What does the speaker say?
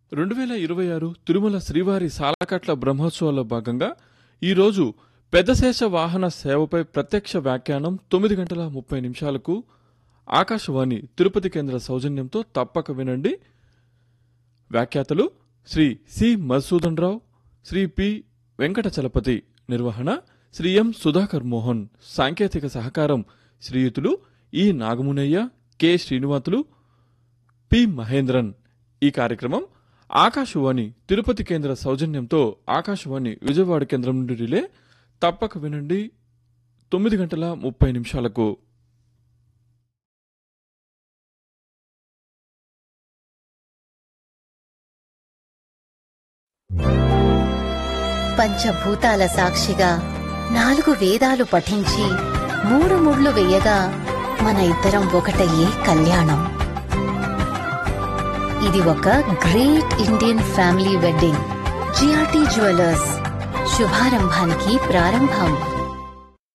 రెండు వేల ఇరవై ఆరు తిరుమల శ్రీవారి సాలకట్ల బ్రహ్మోత్సవాల్లో భాగంగా ఈరోజు పెద్దశేష వాహన సేవపై ప్రత్యక్ష వ్యాఖ్యానం తొమ్మిది గంటల ముప్పై నిమిషాలకు ఆకాశవాణి తిరుపతి కేంద్ర సౌజన్యంతో తప్పక వినండి వ్యాఖ్యాతలు శ్రీ సి మధుసూదన్ రావు శ్రీ పి వెంకట చలపతి నిర్వహణ శ్రీ ఎం సుధాకర్ మోహన్ సాంకేతిక సహకారం శ్రీయుతులు E Nagamunaiah K Srinivasulu P Mahendran ఈ కార్యక్రమం ఆకాశవాణి తిరుపతి కేంద్ర సౌజన్యంతో ఆకాశవాణి విజయవాడ కేంద్రం నుండి రిలే తప్పక వినండి తొమ్మిది గంటల ముప్పై నిమిషాలకు పంచభూతాల సాక్షిగా నాలుగు వేదాలు పఠించి మూడు ముళ్ళు వేయగా మన ఇద్దరం ఒకటయ్యే కళ్యాణం ఇది ఒక great Indian family wedding GRT jewellers శుభారంభానికి ప్రారంభం